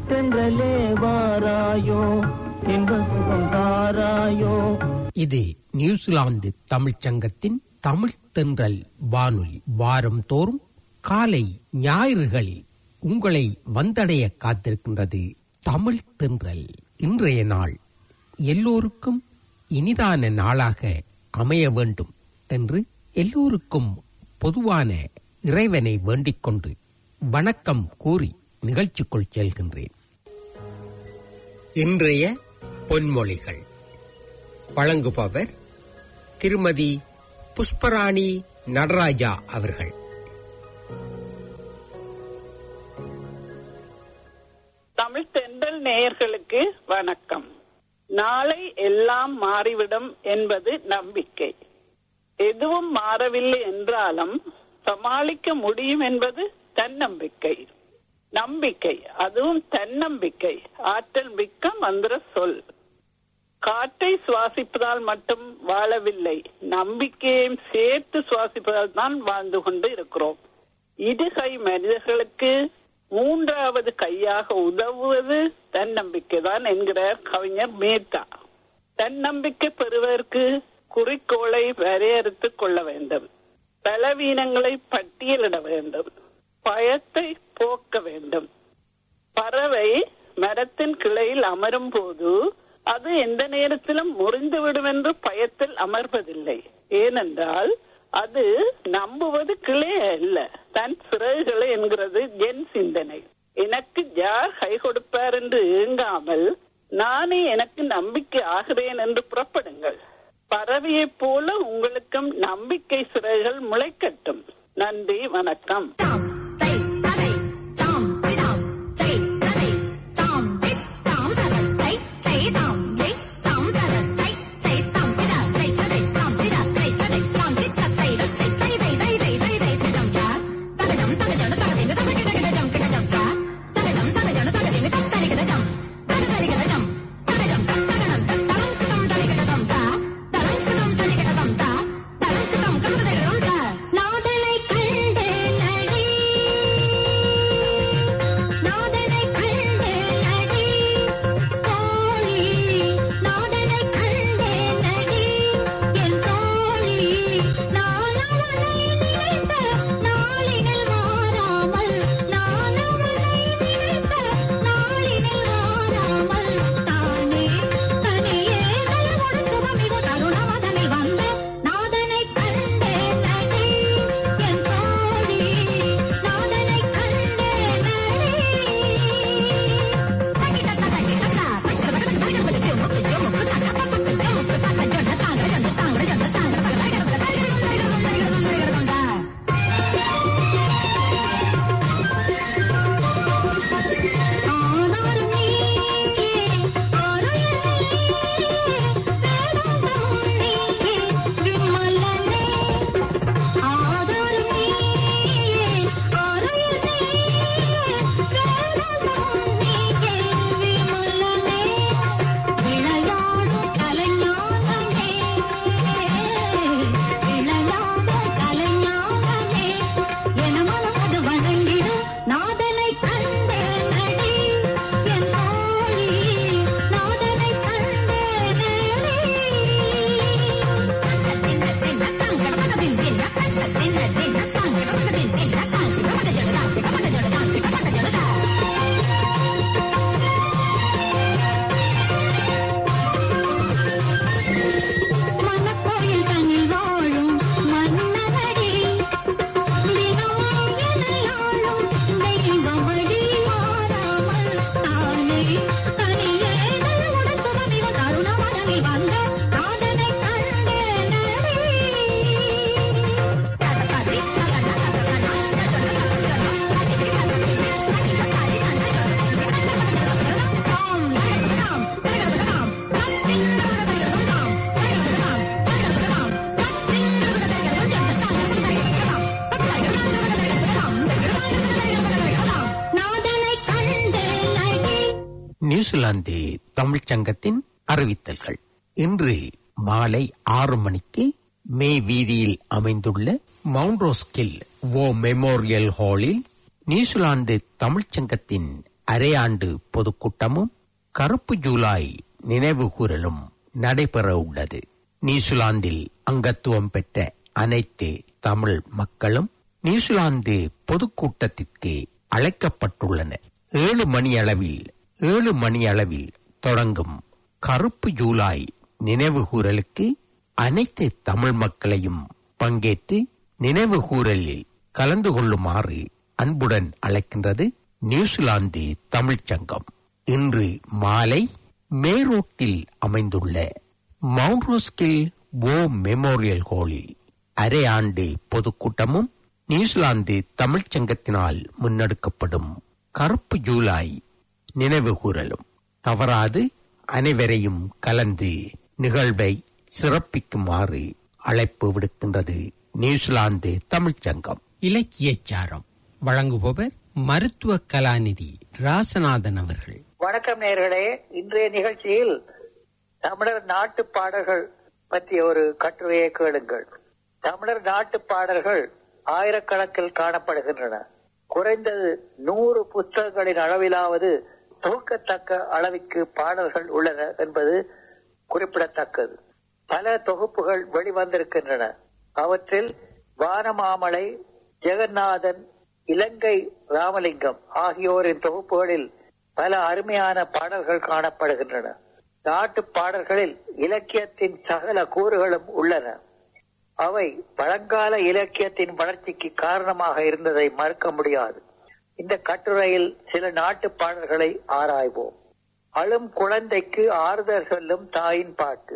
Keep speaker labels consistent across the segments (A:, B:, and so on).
A: தென்றலே வாராயோ இன்ப சுகம் தாராயோ
B: இது நியூசிலாந்து தமிழ்ச் சங்கத்தின் தமிழ் தென்றல் வானொலி வாரம் தோறும் காலை ஞாயிறுகளில் உங்களை வந்தடைய காத்திருக்கின்றது தமிழ் தென்றல் இன்றைய நாள் எல்லோருக்கும் இனிதான நாளாக அமைய வேண்டும் என்று எல்லோருக்கும் பொதுவான இறைவனை வேண்டிக் கொண்டு வணக்கம் கூறி நிகழ்ச்சிக்குள் செல்கின்றேன் இன்றைய பொன்மொழிகள் வழங்குபவர் திருமதி புஷ்பராணி நடராஜா அவர்கள்
C: தமிழ் தென்றல் நேயர்களுக்கு வணக்கம் நாளை எல்லாம் மாறிவிடும் என்பது நம்பிக்கை எதுவும் மாறவில்லை என்றாலும் சமாளிக்க முடியும் என்பது தன்னம்பிக்கை நம்பிக்கை அதுவும் தன்னம்பிக்கை ஆற்றல் மிக்க மந்திர சொல் காற்றை சுவாசிப்பதால் மட்டும் வாழவில்லை நம்பிக்கையையும் சேர்த்து சுவாசிப்பதால் தான் வாழ்ந்து கொண்டு இருக்கிறோம் இருகை மனிதர்களுக்கு மூன்றாவது கையாக உதவுவது தன்னம்பிக்கை தான் என்கிறார் கவிஞர் மேத்தா தன்னம்பிக்கை பெறுவதற்கு குறிக்கோளை வரையறுத்துக் கொள்ள வேண்டும் பலவீனங்களை பட்டியலிட வேண்டும் பயத்தை போக்க வேண்டும் பறவை மரத்தின் கிளையில் அமரும் போது அது எந்த நேரத்திலும் முறிந்துவிடும் என்று பயத்தில் அமர்வதில்லை ஏனென்றால் அது நம்புவது கிளை அல்ல தன் சிறகுகளை என்கிறது என் சிந்தனை எனக்கு யார் கை கொடுப்பார் என்று ஏங்காமல் நானே எனக்கு நம்பிக்கை ஆகிறேன் என்று புறப்படுங்கள் பறவையைப் போல உங்களுக்கும் நம்பிக்கை சிறகுகள் முளைக்கட்டும் நன்றி வணக்கம்
D: நாதனை கண்டேன் அடி நாதனை கண்டேன் அடி தோழி நாதனை கண்டேன் அடி என் தோழி நான் அவனை நினைத்த நாளினில் மாறாமல் நான் அவனை நினைத்த நாளினில் மாறாமல் தானே தனியே நலமுடன் சுகமிகு தருணமதனை வந்த நாதனை கண்டேன் அடி என் தோழி நாதனை கண்டேன் ஆனாலும் நீயே ஆலயம் நீயே வேதாந்தம் நீயே விமலனே ஆதாரம் நீயே ஆலயம் நீயே வேதாந்தம் நீயே விமலனே விளையாடும் கலைஞானமே விளையாடும் கலைஞானமே என மனம் அது வணங்கிடும் நாதனை கண்டேன் அடி என் தோழி நாதனை கண்டேன் மனக்கோயில் தன்னில் வாழும் மன்னரடி தினமும் எனையாளும் தெய்வமடி மாறாமல் தானே தனியே நலமுடன் சுகமிக கருணமடங்கி வந்த நாதனை கண்டேன் நாதனை கண்டேன் அடி
B: நியூசிலாந்து தமிழ்ச் சங்கத்தின் அறிவித்தல்கள் இன்று மாலை ஆறு மணிக்கு மே வீதியில் அமைந்துள்ள மவுண்ட் ரோஸ்கில் ஓ மெமோரியல் ஹாலில் நியூசிலாந்து தமிழ்ச் சங்கத்தின் அரையாண்டு பொதுக்கூட்டமும் கருப்பு ஜூலை நினைவு கூறலும் நடைபெற உள்ளது நியூசிலாந்தில் அங்கத்துவம் பெற்ற அனைத்து தமிழ் மக்களும் நியூசிலாந்து பொதுக்கூட்டத்திற்கு அழைக்கப்பட்டுள்ளனர் ஏழு மணி அளவில் ஏழு மணி அளவில் தொடங்கும் கருப்பு ஜூலை நினைவு கூறலுக்கு அனைத்து தமிழ் மக்களையும் பங்கேற்று நினைவு கூறலில் கலந்து கொள்ளுமாறு அன்புடன் அழைக்கின்றது நியூசிலாந்து தமிழ்ச் சங்கம் இன்று மாலை மேரோட்டில் அமைந்துள்ள மவுண்ட் ரோஸ்கில் ஓ மெமோரியல் ஹாலில் அரை ஆண்டு பொதுக்கூட்டமும் நியூசிலாந்து தமிழ்ச் சங்கத்தினால் முன்னெடுக்கப்படும் கருப்பு ஜூலை நினைவு கூறலும் தவறாது அனைவரையும் கலந்து நிகழ்வை சிறப்பிக்குமாறு அழைப்பு விடுக்கின்றது நியூசிலாந்து தமிழ்ச் சங்கம் இலக்கியச்சாரம் வழங்குபவர் மருத்துவ கலாநிதி ராசநாதன் அவர்கள்
E: வணக்கம் நேர்களே இன்றைய நிகழ்ச்சியில் தமிழர் நாட்டு பாடல்கள் பற்றிய ஒரு கட்டுரையை கேளுங்கள் தமிழர் நாட்டு பாடல்கள் ஆயிரக்கணக்கில் காணப்படுகின்றன குறைந்தது நூறு புத்தகங்களின் அளவிலாவது தொகுக்கத்தக்க அளவிற்கு பாடல்கள் உள்ளன என்பது குறிப்பிடத்தக்கது பல தொகுப்புகள் வெளிவந்திருக்கின்றன அவற்றில் வானமாமலை ஜெகநாதன் இலங்கை ராமலிங்கம் ஆகியோரின் தொகுப்புகளில் பல அருமையான பாடல்கள் காணப்படுகின்றன நாட்டு பாடல்களில் இலக்கியத்தின் சகல கூறுகளும் உள்ளன அவை பழங்கால இலக்கியத்தின் வளர்ச்சிக்கு காரணமாக இருந்ததை மறுக்க முடியாது இந்த கட்டுரையில் சில நாட்டு பாடல்களை ஆராய்வோம் அழும் குழந்தைக்கு ஆறுதல் சொல்லும் தாயின் பாட்டு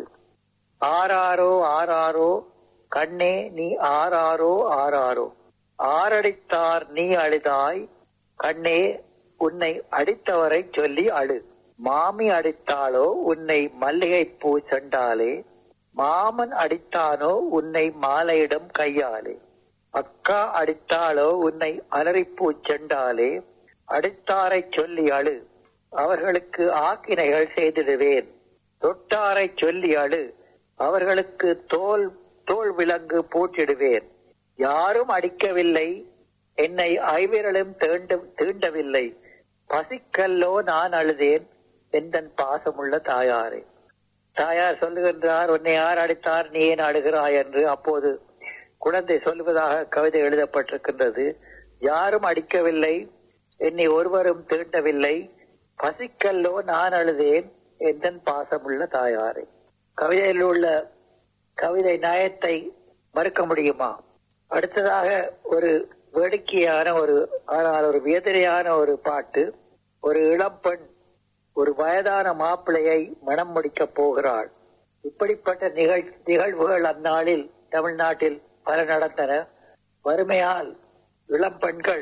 E: ஆராரோ ஆராரோ கண்ணே நீ ஆராரோ ஆராரோ ஆரடித்தார் நீ அழுதாய் கண்ணே உன்னை அடித்தவரை சொல்லி அழு மாமி அடித்தாளோ உன்னை மல்லிகைப்பூ செண்டாலே மாமன் அடித்தானோ உன்னை மாலையிடம் கையாலே அக்கா அடித்தாளோ உன்னை அலறிப்பூ செண்டாலே அடித்தாரை சொல்லி அழு அவர்களுக்கு ஆக்கினைகள் செய்திடுவேன் தொட்டாரை சொல்லி அழு அவர்களுக்கு தோல் தோல் விலங்கு பூட்டிடுவேன் யாரும் அடிக்கவில்லை என்னை ஐவிரலும் தீண்டும் தீண்டவில்லை பசிக்கல்லோ நான் அழுதேன் எந்தன் பாசமுள்ள தாயாரே தாயார் சொல்லுகின்றார் உன்னை யார் அடித்தார் நீ ஏன் அழுகிறாய் என்று அப்போது குழந்தை சொல்லுவதாக கவிதை எழுதப்பட்டிருக்கின்றது யாரும் அடிக்கவில்லை என்னை ஒருவரும் தீண்டவில்லை பசிக்கல்லோ நான் அழுதேன் எந்தன் பாசமுள்ள தாயாரே கவிதையில் உள்ள கவிதை நயத்தை மறுக்க முடியுமா அடுத்ததாக ஒரு வேடிக்கையான ஒரு ஆனால் ஒரு வேதனையான ஒரு பாட்டு ஒரு இளம்பெண் ஒரு வயதான மாப்பிள்ளையை மனம் முடிக்கப் போகிறாள் இப்படிப்பட்ட நிகழ் நிகழ்வுகள் அந்நாளில் தமிழ்நாட்டில் பல நடந்தன வறுமையால் இளம் பெண்கள்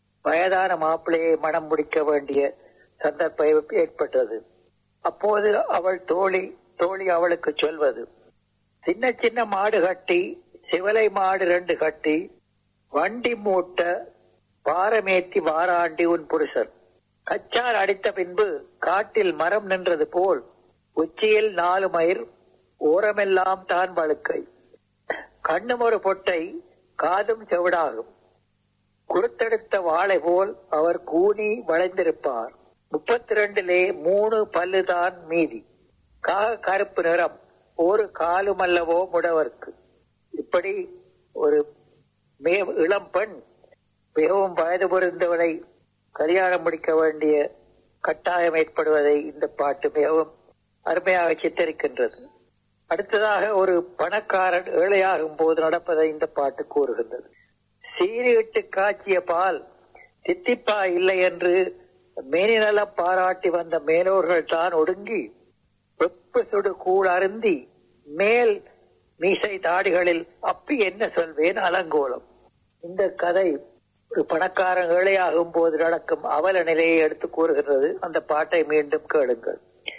E: வயதான மாப்பிள்ளையை மனம் முடிக்க வேண்டிய சந்தர்ப்பம் ஏற்பட்டது அப்போது அவள் தோழி தோழி அவளுக்கு சொல்வது சின்ன சின்ன மாடு கட்டி சிவலை மாடு ரெண்டு கட்டி வண்டி மூட்ட பாரமேத்தி வாராண்டி உன் புருஷன் கச்சார் அடித்த பின்பு காட்டில் மரம் நின்றது போல் உச்சியில் நாலு மயிர் ஓரமெல்லாம் தான் வழுக்கை கண்ணும் ஒரு பொட்டை காதும் செவிடாகும் குறுத்தெடுத்த வாளை போல் அவர் கூனி வளைந்திருப்பார் முப்பத்தி ரெண்டிலே மூணு பல்லுதான் மீதி காக கருப்பு நிறம் ஒரு காலுமல்லவோ முடவர்க்கு இப்படி ஒரு மே இளம் பெண் மிகவும் வயது பொருந்தவளை கல்யாணம் முடிக்க வேண்டிய கட்டாயம் ஏற்படுவதை இந்த பாட்டு மிகவும் அருமையாக சித்தரிக்கின்றது அடுத்ததாக ஒரு பணக்காரன் ஏழையாகும் போது நடப்பதை இந்த பாட்டு கூறுகின்றது சீரிட்டு காய்ச்சிய பால் தித்திப்பா இல்லை என்று மேனிநலம் பாராட்டி வந்த மேலோர்கள் தான் ஒடுங்கி வெப்பு சுடு கூழ் அருந்தி மேல் மீசை தாடிகளில் அப்பி என்ன சொல்வேன் அலங்கோலம் இந்த கதை ஒரு பணக்காரன் ஏழையாகும் போது நடக்கும் அவல நிலையை எடுத்து கூறுகிறது அந்த பாட்டை மீண்டும் கேளுங்கள்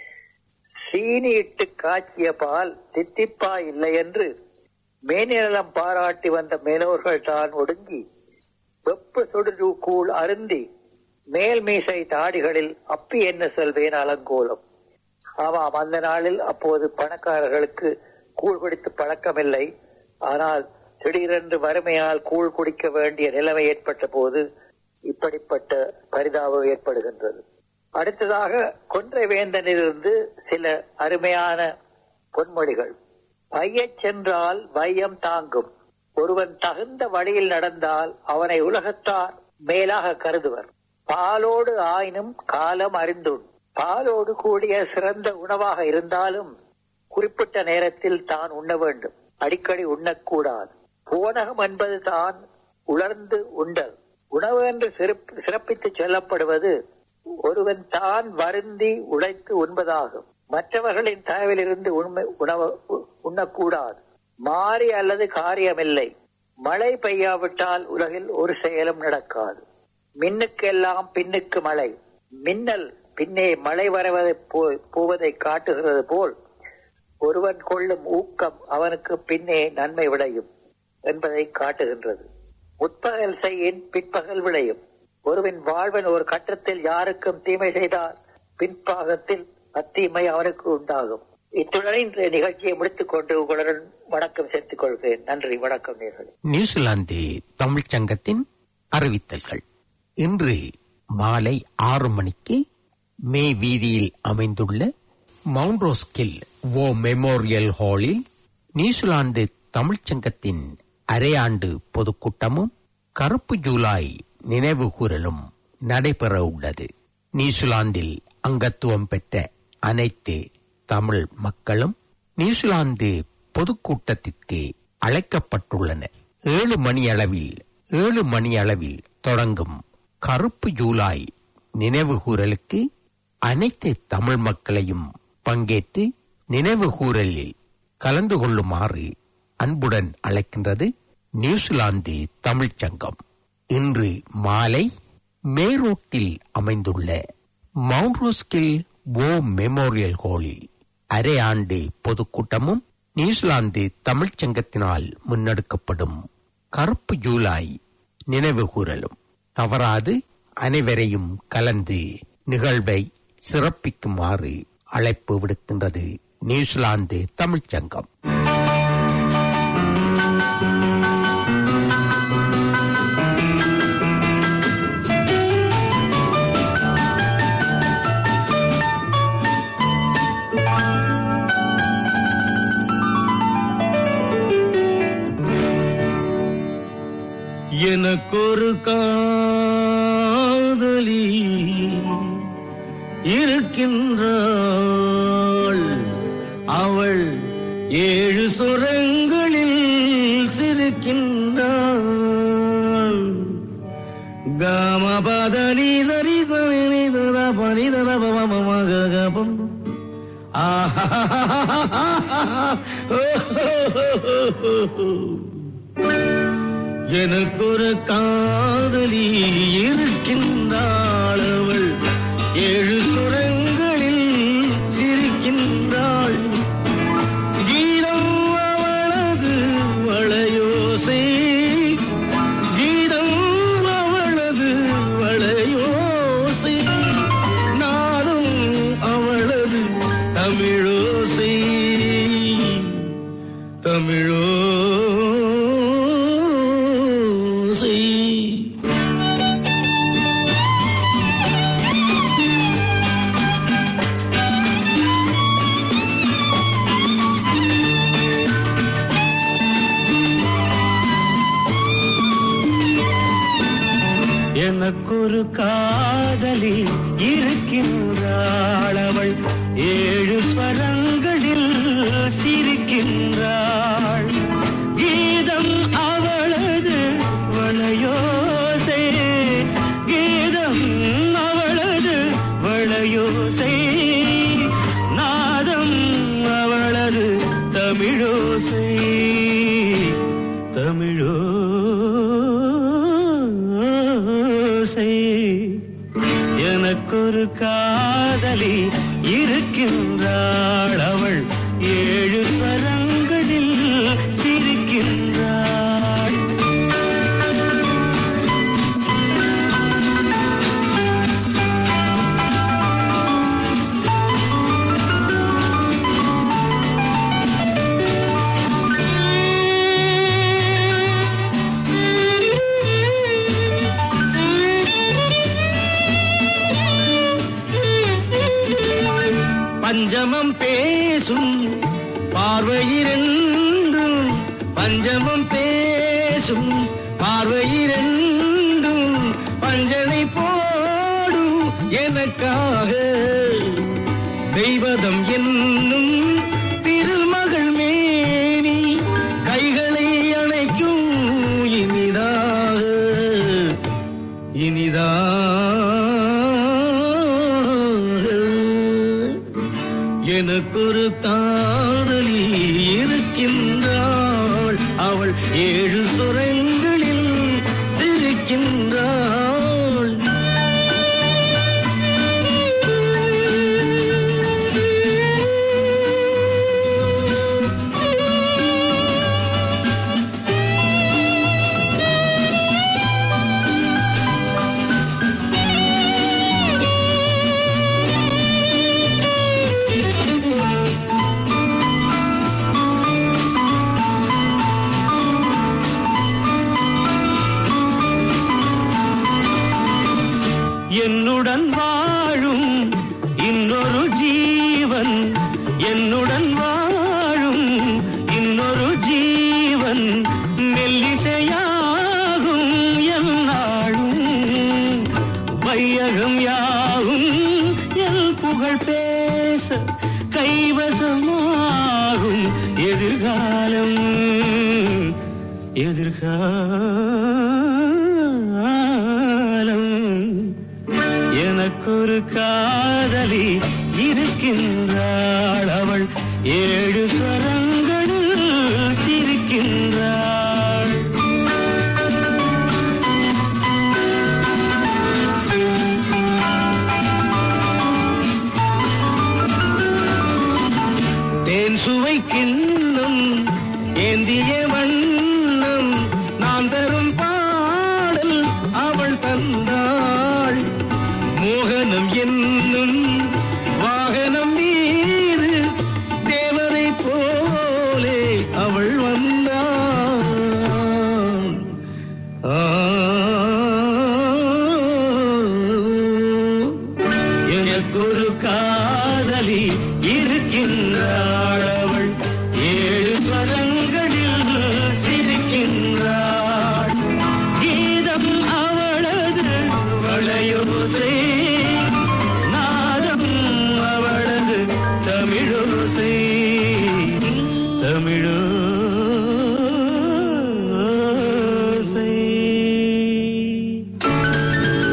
E: சீனி இட்டு காய்ச்சிய பால் தித்திப்பா இல்லை என்று மேனிநலம் பாராட்டி வந்த மேலோர்கள் தான் ஒடுங்கி வெப்பு சுடு கூழ் அருந்தி மேல் மீசை தாடிகளில் அப்பி என்ன சொல்வேன் அலங்கோலம் ஆமாம் அந்த நாளில் அப்போது பணக்காரர்களுக்கு கூழ் குடித்து பழக்கமில்லை ஆனால் திடீரென்று வறுமையால் கூழ் குடிக்க வேண்டிய நிலைமை ஏற்பட்ட போது இப்படிப்பட்ட பரிதாபம் ஏற்படுகின்றது அடுத்ததாக கொன்றை வேந்தனிலிருந்து சில அருமையான பொன்மொழிகள் வையச் சென்றால் வையம் தாங்கும் ஒருவன் தகுந்த வழியில் நடந்தால் அவனை உலகத்தார் மேலாக கருதுவர் பாலோடு ஆயினும் காலம் அறிந்துண் பாலோடு கூடிய சிறந்த உணவாக இருந்தாலும் குறிப்பிட்ட நேரத்தில் தான் உண்ண வேண்டும் அடிக்கடி உண்ணக்கூடாது போனகம் என்பது தான் உலர்ந்து உண்டல் உணவு என்று சிறப்பு சிறப்பித்து சொல்லப்படுவது ஒருவன் தான் வருந்தி உழைத்து உண்பதாகும் மற்றவர்களின் தயவிலிருந்து உண்மை உணவு உ- உண்ணக்கூடாது மாறி அல்லது காரியமில்லை மழை பெய்யாவிட்டால் உலகில் ஒரு செயலும் நடக்காது மின்னுக்கெல்லாம் பின்னுக்கு மழை மின்னல் பின்னே மழை வரவதை போ- போவதை காட்டுகிறது போல் ஒருவன் கொள்ளும் ஊக்கம் அவனுக்கு பின்னே நன்மை விளையும் என்பதை காட்டுகின்றது முற்பகல் செய்யின் பிற்பகல் விளையும் ஒருவன் வாழ்வன் ஒரு கட்டத்தில் யாருக்கும் தீமை செய்தால் பின்பாகத்தில் அத்தீமை அவனுக்கு உண்டாகும் இத்துடன் இன்றைய நிகழ்ச்சியை முடித்துக் கொண்டு உங்களுடன் வணக்கம் சேர்த்துக் கொள்கிறேன் நன்றி வணக்கம் நேர்களே
B: நியூசிலாந்து தமிழ்ச் சங்கத்தின் அறிவித்தல்கள் இன்று மாலை ஆறு மணிக்கு மே வீதியில் அமைந்துள்ள மவுண்ட் ரோஸ்கில் வோ மெமோரியல் ஹாலில் நியூசிலாந்து தமிழ்ச் சங்கத்தின் அரையாண்டு பொதுக்கூட்டமும் கருப்பு ஜூலை நினைவு கூறலும் நடைபெற உள்ளது நியூசிலாந்தில் அங்கத்துவம் பெற்ற அனைத்து தமிழ் மக்களும் நியூசிலாந்து பொதுக்கூட்டத்திற்கு அழைக்கப்பட்டுள்ளனர் ஏழு மணி அளவில் ஏழு மணி அளவில் தொடங்கும் கருப்பு ஜூலை நினைவு கூறலுக்கு அனைத்து தமிழ் மக்களையும் பங்கேற்று நினைவு கூறலில் கலந்து கொள்ளுமாறு அன்புடன் அழைக்கின்றது நியூசிலாந்து தமிழ்ச் சங்கம் இன்று மாலை மேரோட்டில் அமைந்துள்ள மவுண்ட் ரோஸ்கில் வோ மெமோரியல் ஹாலில் அரை ஆண்டு பொதுக்கூட்டமும் நியூசிலாந்து தமிழ்ச் சங்கத்தினால் முன்னெடுக்கப்படும் கருப்பு ஜூலை நினைவு கூறலும் தவறாது அனைவரையும் கலந்து நிகழ்வை சிறப்பிக்குமாறு அழைப்பு விடுக்கின்றது நியூசிலாந்து தமிழ்ச் சங்கம்
A: எனக்கொரு காதலி இருக்கின்றாள் அவள் ஏழு சுரங்களில் சிரிக்கின்றாள் காமபதனி சரி சனிதர பனிதர பவமகபம் ஆஹா எனக்கொரு காதலி இருக்கின்றாள் அவள் ஏழு சுரங்களில் சிரிக்கின்றாள் கீதம் அவளது வளையோசை கீதம் அவளது வளையோசை நாளும் அவளது தமிழோசை தமிழோசை எனக்கொரு காதலி இருக்கின்றாள் அவள் ஏழு ஸ்வரங்களில் சிரிக்கின்றாள் கீதம் அவளது வளையோசை கீதம் அவளது வளையோசை நாதம் அவளது தமிழோசை தமிழோசை எனக்கொரு காதலி இருக்கின்றாள் அவள் ஏழு ஸ்வரங்களில் சிரிக்கின்றாள் பஞ்சமம் பேசும் பார்வையிரண்டும் பஞ்சமம் பேசும் பார்வையிரண்டும் பஞ்சனை போடும் எனக்காக தெய்வதம் என்னும் திருமகள் மேனி கைகளை அணைக்கும் இனிதாக இனிதாக எனக்கொரு காதலி இருக்கின்றாள் அவள் ஏழு சுரங்களில் சிரிக்கின்றாள் என்னுடன் வாழும் இன்னொரு ஜீவன் என்னுடன் வாழும் இன்னொரு ஜீவன் மெல்லிசையாகும் என்னாலும் வையகம் யாவும் எல் புகழ் பேச கைவசமாகும் எதிர்காலம் எதிர்காலம் எனக்கொரு காதலி இருக்கின்றாள் அவள் ஏழு ஸ்வரங்களில் சிரிக்கின்றாள் தேன் சுவை கிண்ணம் ஏந்திய வண்ணம் நான் தரும் பாடல் அவள் தந்தாள் மோகனம் என்னும் வாகனம் மீது தேவரை போலே அவள் வந்தாள் ஆ எனக்கொரு காதலி இருக்கின்றாள் அவள் ஏழு ஸ்வரங்களில் சிரிக்கின்றாள் கீதம் அவளது வளையோசை நாதம் அவளது தமிழோசை தமிழோசை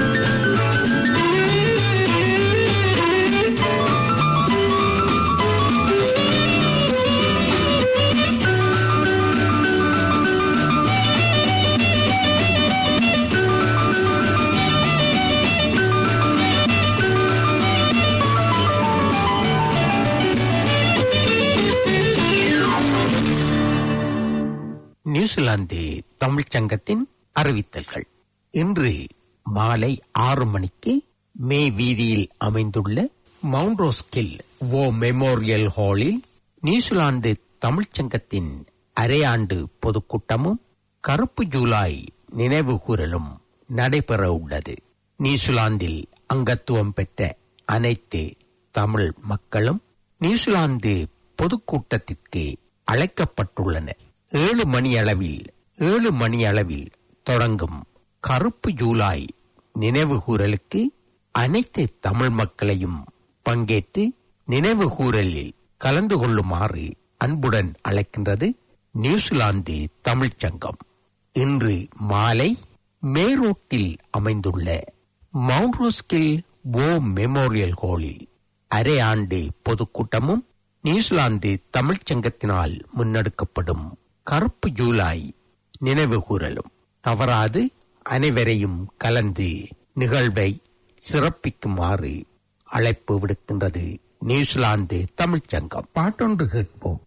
B: நியூசிலாந்து தமிழ்ச் சங்கத்தின் அறிவித்தல்கள் இன்று மாலை ஆறு மணிக்கு மே வீதியில் அமைந்துள்ள மவுண்ட் ரோஸ்கில் ஓ மெமோரியல் ஹாலில் நியூசிலாந்து தமிழ்ச் சங்கத்தின் அரையாண்டு பொதுக்கூட்டமும் கருப்பு ஜூலை நினைவுகூரலும் நடைபெற உள்ளது நியூசிலாந்தில் அங்கத்துவம் பெற்ற அனைத்து தமிழ் மக்களும் நியூசிலாந்து பொதுக்கூட்டத்திற்கு அழைக்கப்பட்டுள்ளனர் ஏழு மணி அளவில் ஏழு மணி அளவில் தொடங்கும் கருப்பு ஜூலை நினைவுகூரலுக்கு அனைத்து தமிழ் மக்களையும் பங்கேற்று நினைவுகூரலில் கலந்து கொள்ளுமாறு அன்புடன் அழைக்கின்றது நியூசிலாந்து தமிழ்ச் சங்கம் இன்று மாலை மேரோட்டில் அமைந்துள்ள மவுண்ட் ரோஸ்கில் ஓ மெமோரியல் ஹாலில் அரை ஆண்டு பொதுக்கூட்டமும் நியூசிலாந்து தமிழ்ச் சங்கத்தினால் முன்னெடுக்கப்படும் கருப்பு ஜூலை நினைவுகூரலும் தவறாது அனைவரையும் கலந்து நிகழ்வை சிறப்பிக்குமாறு அழைப்பு விடுக்கின்றது நியூசிலாந்து தமிழ்ச் சங்கம் பாட்டொன்று கேட்போம்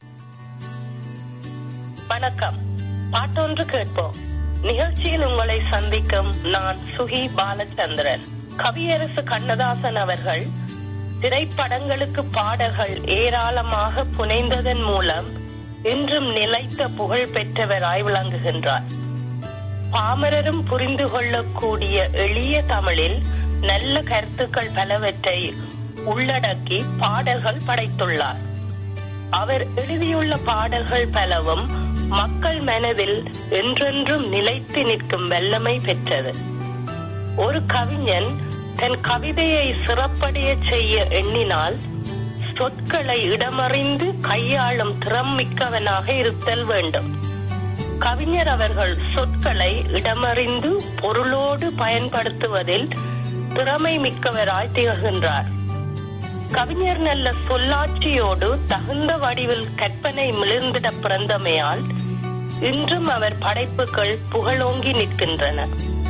F: வணக்கம் பாட்டொன்று கேட்போம் நிகழ்ச்சியில் உங்களை சந்திக்கும் நான் சுகி பாலச்சந்திரன் கவியரசு கண்ணதாசன் அவர்கள் திரைப்படங்களுக்கு பாடல்கள் ஏராளமாக புனைந்ததன் மூலம் இன்றும் நிலைத்த புகழ் பெற்றவராய் விளங்குகின்றார் பாமரரும் புரிந்து கொள்ளக்கூடிய எளிய தமிழில் நல்ல கருத்துக்கள் பலவற்றை உள்ளடக்கி பாடல்கள் படைத்துள்ளார் அவர் எழுதியுள்ள பாடல்கள் பலவும் மக்கள் மனதில் என்றென்றும் நிலைத்து நிற்கும் வல்லமை பெற்றது ஒரு கவிஞன் தன் கவிதையை சிறப்படைய செய்ய எண்ணினால் சொற்களை இடமறிந்து கையாளும் திறம் மிக்கவனாக இருத்தல் வேண்டும் கவிஞர் அவர்கள் சொற்களை இடமறிந்து பொருளோடு பயன்படுத்துவதில் திறமை மிக்கவராய் திகழ்கின்றார் கவிஞர் நல்ல சொல்லாட்சியோடு தகுந்த வடிவில் கற்பனை மிளிர்ந்திட பிறந்தமையால் இன்றும் அவர் படைப்புகள் புகழோங்கி நிற்கின்றன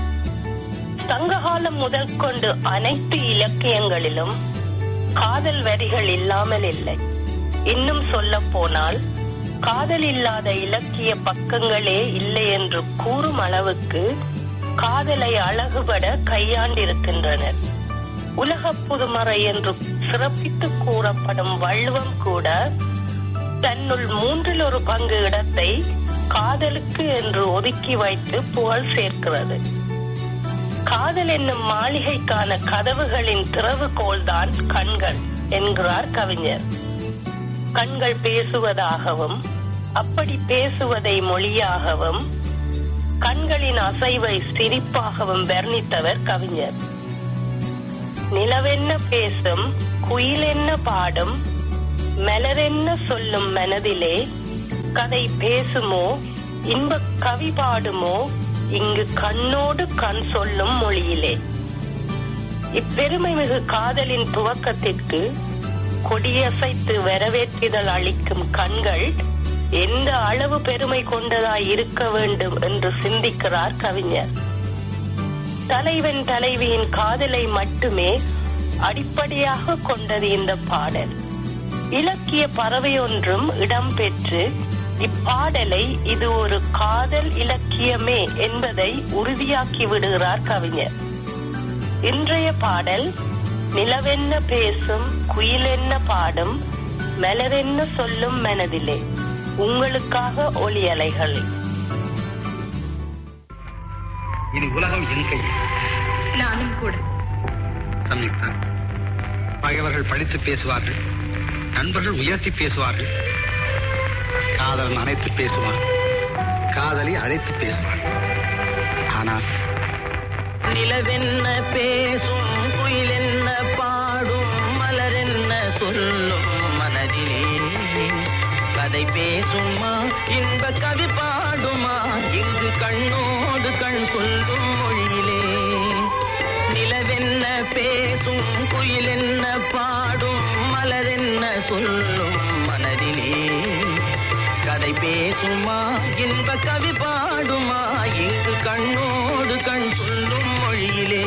F: சங்ககாலம் முதல் கொண்டு அனைத்து இலக்கியங்களிலும் காதல் வரிகள் இல்லாமல் இல்லை இன்னும் சொல்ல போனால் காதல் இல்லாத இலக்கிய பக்கங்களே இல்லை என்று கூறும் அளவுக்கு காதலை அழகுபட கையாண்டிருக்கின்றனர் உலக புதுமறை என்று சிறப்பித்து கூறப்படும் வள்ளுவம் கூட தன்னுள் மூன்றில் ஒரு பங்கு இடத்தை காதலுக்கு என்று ஒதுக்கி வைத்து புகழ் சேர்க்கிறது காதல் என்னும் மாளிகைக்கான கதவுகளின் திறவுகோல்தான் கண்கள் என்கிறார் கவிஞர் கண்கள் பேசுவதாகவும் அப்படி பேசுவதை மொழியாகவும் கண்களின் அசைவை சிரிப்பாகவும் வர்ணித்தவர் கவிஞர் நிலவென்ன பேசும் குயிலென்ன பாடும் மலரென்ன சொல்லும் மனதிலே கதை பேசுமோ இன்ப கவி பாடுமோ இங்கு கண்ணோடு கண் சொல்லும் மொழியிலே இப்பெருமை மிகு காதலின் துவக்கத்திற்கு கொடியசைத்து வரவேற்றிதழ் அளிக்கும் கண்கள் எந்த அளவு பெருமை கொண்டதாய் இருக்க வேண்டும் என்று சிந்திக்கிறார் கவிஞர் தலைவன் தலைவியின் காதலை மட்டுமே அடிப்படையாக கொண்டது இந்த பாடல் இலக்கிய பறவை ஒன்றும் இடம்பெற்று இப்பாடலை இது ஒரு காதல் இலக்கியமே என்பதை உறுதியாக்கி விடுகிறார் கவிஞர் இன்றைய பாடல் நிலவென்ன பேசும் குயிலென்ன பாடும் மலரென்ன சொல்லும் மனதிலே உங்களுக்காக ஒளி அலைகளில்
G: இனி உலகம் என் கையில்
H: நானும் கூட
G: சம்யுக்தா பகைவர்கள் படித்து பேசுவார்கள் நண்பர்கள் உயர்த்தி பேசுவார்கள் காதலன் அணைத்து பேசுவான் காதலி அழைத்து பேசுவான் ஆனால்
A: நிலவென்ன பேசும் குயிலென்ன பாடும் மலரென்ன சொல்லும் மனதிலே கதை பேசுமா இன்ப கவி பாடுமா இங்கு கண்ணோடு கண் சொல்லும் மொழியிலே நிலவென்ன பேசும் குயிலென்ன பாடும் மலரென்ன சொல்லும் மனதிலே கதை பேசுமா இன்ப கவி பாடுமா இங்கு கண்ணோடு கண் சொல்லும் மொழியிலே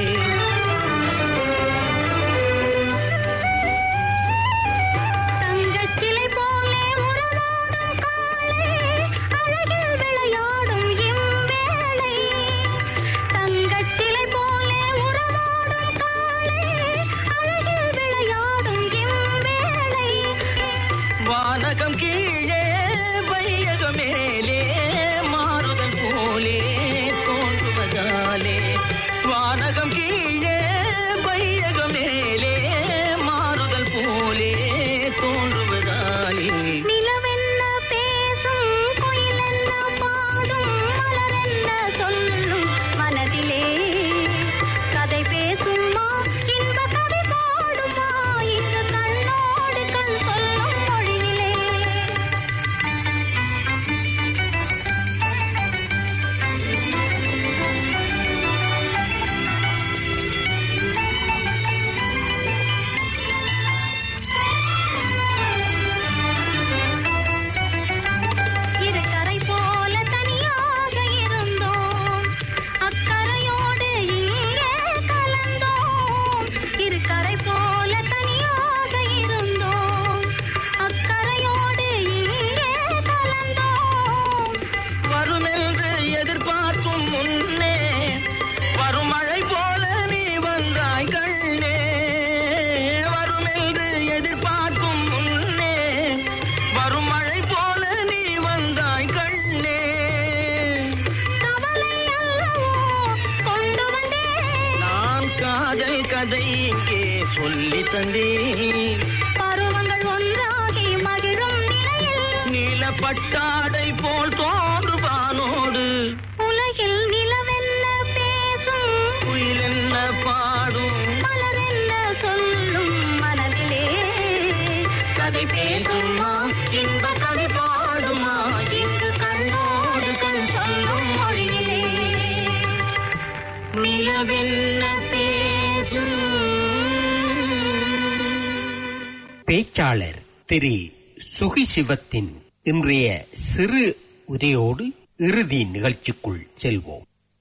D: தங்கச்சிலை போலே உறவாடும் காளே அழகில் விளையாடும் இவ்வேளை தங்கச்சிலை போலே உறவாடும் காளே அழகில் விளையாடும் இவ்வேளை
A: வானகம் கீழே வையகம் மேலே மாறுதல் போலே தோன்றுவதாலே சொல்லி தந்தேன்
D: பருவங்கள் ஒன்றாகி மகிழும் நிலையில்
A: நீலப்பட்டாடை போல் தோன்றுவானோடு
D: உலகில் நிலவென்ன பேசும்
A: குயில் என்ன பாடும்
D: மலரென்ன சொல்லும் மனதிலே
A: கதை பேசுமா இன்ப கவி பாடுமா
D: இங்கு கண்ணோடு கண் சொல்லும் மொழியிலே
A: நிலவென்ன பேசும்
B: பேச்சாளர் திரு சுகி சிவத்தின் இன்றைய சிறு உரையோடு இறுதி நிகழ்ச்சிக்குள் செல்வோம்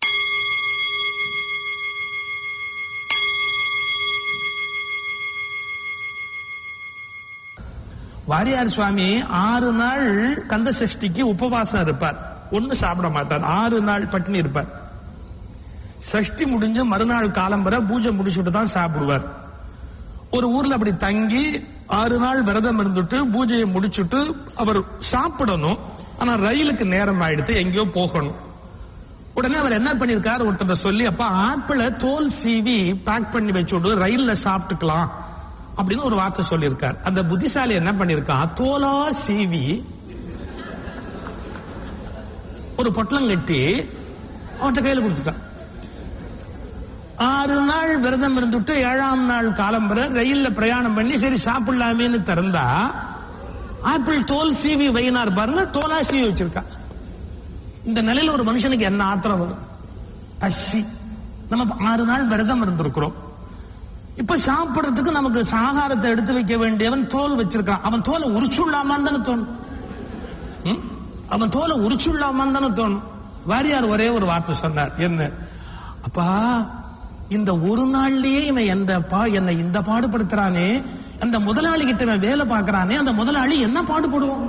H: வாரியார் சுவாமி ஆறு நாள் கந்த சஷ்டிக்கு உபவாசம் இருப்பார் ஒண்ணு சாப்பிட மாட்டார் ஆறு நாள் பட்டினி இருப்பார் சஷ்டி முடிஞ்சு மறுநாள் காலம்பர பூஜை முடிச்சுட்டு தான் சாப்பிடுவார் ஒரு ஊர்ல அப்படி தங்கி ஆறு நாள் விரதம் இருந்துட்டு பூஜையை முடிச்சுட்டு அவர் சாப்பிடணும் ஆனா ரயிலுக்கு நேரம் ஆயிடுத்து எங்கேயோ போகணும் உடனே அவர் என்ன பண்ணிருக்காரு ஒருத்தர் சொல்லி அப்ப ஆப்பிள தோல் சீவி பேக் பண்ணி வச்சுடு ரயில்ல சாப்பிட்டுக்கலாம் அப்படின்னு ஒரு வார்த்தை சொல்லியிருக்கார் அந்த புத்திசாலி என்ன பண்ணிருக்கான் தோலா சீவி ஒரு பொட்டலம் கட்டி அவன்கிட்ட கையில கொடுத்துட்டான் ஆறு நாள் விரதம் இருந்துட்டு ஏழாம் நாள் காலம்பர ரயில்ல பிரயாணம் பண்ணி சரி சாப்பிடலாமேன்னு திறந்தா ஆப்பிள் தோல் சீவி வைனார் பாருங்க தோலா சீவி வச்சிருக்கான் இந்த நிலையில ஒரு மனுஷனுக்கு என்ன ஆத்திரம் வரும் பசி நம்ம ஆறு நாள் விரதம் இருந்திருக்கிறோம் இப்ப சாப்பிடுறதுக்கு நமக்கு ஆகாரத்தை எடுத்து வைக்க வேண்டியவன் தோல் வச்சிருக்கான் அவன் தோலை உரிச்சுள்ளாமான்னு தானே தோணும் ம்? அவன் தோலை உரிச்சுள்ளாமான்னு தானே தோணும் வாரியார் ஒரே ஒரு வார்த்தை சொன்னார் என்ன அப்பா இந்த ஒரு நாள்லயே இவன் எந்த பா என்னை இந்த பாடுபடுத்துறானே அந்த முதலாளி கிட்ட இவன் வேலை பார்க்கறானே அந்த முதலாளி என்ன பாடுபடுவான்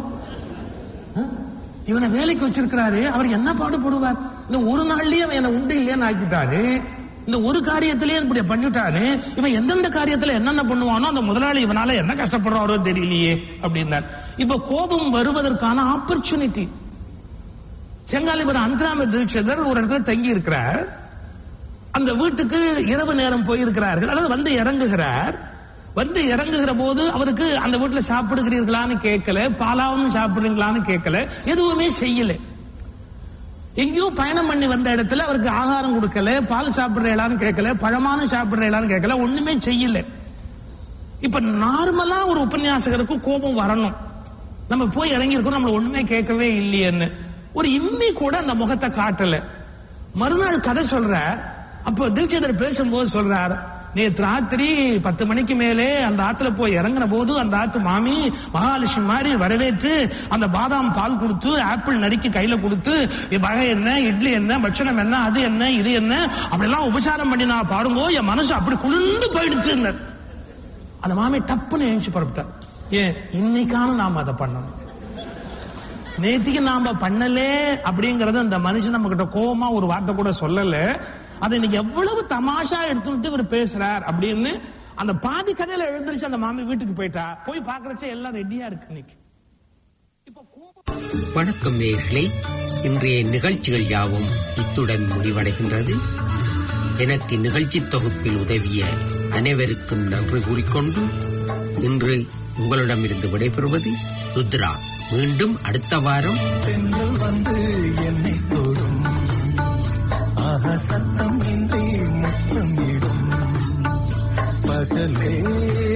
H: இவனை வேலைக்கு வச்சிருக்கிறாரு அவர் என்ன பாடுபடுவார் இந்த ஒரு நாள்லயே அவன் என்ன உண்டு இல்லையான்னு ஆக்கிட்டாரு இந்த ஒரு காரியத்திலேயே இப்படி பண்ணிட்டாரு இவன் எந்தெந்த காரியத்துல என்னென்ன பண்ணுவானோ அந்த முதலாளி இவனால என்ன கஷ்டப்படுறாரோ தெரியலையே அப்படின்னார் இப்ப கோபம் வருவதற்கான ஆப்பர்ச்சுனிட்டி செங்காலிபுரம் அந்தராம தீட்சிதர் ஒரு இடத்துல தங்கி இருக்கிறார் அந்த வீட்டுக்கு இரவு நேரம் போயிருக்கிறார்கள் அதாவது வந்து இறங்குகிறார் வந்து இறங்குகிற போது அவருக்கு அந்த வீட்டுல சாப்பிடுகிறீர்களான்னு கேட்கல பாலாவும் சாப்பிடுறீங்களான்னு கேட்கல எதுவுமே செய்யல எங்கேயோ பயணம் பண்ணி வந்த இடத்துல அவருக்கு ஆகாரம் கொடுக்கல பால் சாப்பிடுறீங்களான்னு கேட்கல பழமான சாப்பிடுறீங்களான்னு கேட்கல ஒண்ணுமே செய்யல இப்ப நார்மலா ஒரு உபன்யாசகருக்கு கோபம் வரணும் நம்ம போய் இறங்கி இருக்கோம் நம்மள ஒண்ணுமே கேட்கவே இல்லையேன்னு ஒரு இம்மி கூட அந்த முகத்தை காட்டல மறுநாள் கதை சொல்றார் அப்போ தீட்சிதர் பேசும்போது சொல்றார் நேற்று ராத்திரி பத்து மணிக்கு மேலே அந்த ஆத்துல போய் இறங்கின போது அந்த ஆத்து மாமி மகாலட்சுமி மாதிரி வரவேற்று அந்த பாதாம் பால் கொடுத்து ஆப்பிள் நறுக்கி கையில கொடுத்து வகை என்ன இட்லி என்ன பட்சணம் என்ன அது என்ன இது என்ன அப்படிலாம் உபசாரம் பண்ணி நான் பாடுங்கோ என் மனசு அப்படி குளிர்ந்து போயிடுச்சு அந்த மாமி டப்புன்னு எழுந்து புறப்பட்டார் ஏன் இன்னைக்கான நாம அதை பண்ணணும் நேத்திக்கு நாம பண்ணலே அப்படிங்கறது அந்த மனுஷன் நம்ம கிட்ட கோபமா ஒரு வார்த்தை கூட சொல்லல அதை இன்னைக்கு எவ்வளவு தமாஷா எடுத்துட்டு இவர் பேசுறார் அப்படின்னு அந்த பாதி கதையில எழுந்திருச்சு அந்த மாமி வீட்டுக்கு போயிட்டா போய் பாக்குறச்ச எல்லாம் ரெடியா இருக்கு இன்னைக்கு இப்ப கோபம்
B: வணக்கம் நேயர்களே இன்றைய நிகழ்ச்சிகள் யாவும் இத்துடன் முடிவடைகின்றது எனக்கு நிகழ்ச்சி தொகுப்பில் உதவிய அனைவருக்கும் நன்றி கூறிக்கொண்டு இன்று உங்களிடமிருந்து விடைபெறுவது ருத்ரா மீண்டும் அடுத்த வாரம்
I: பெண்கள் வந்து என்னை தொடும் ஆக சத்தம் இன்றி முத்தமிடும் பகலே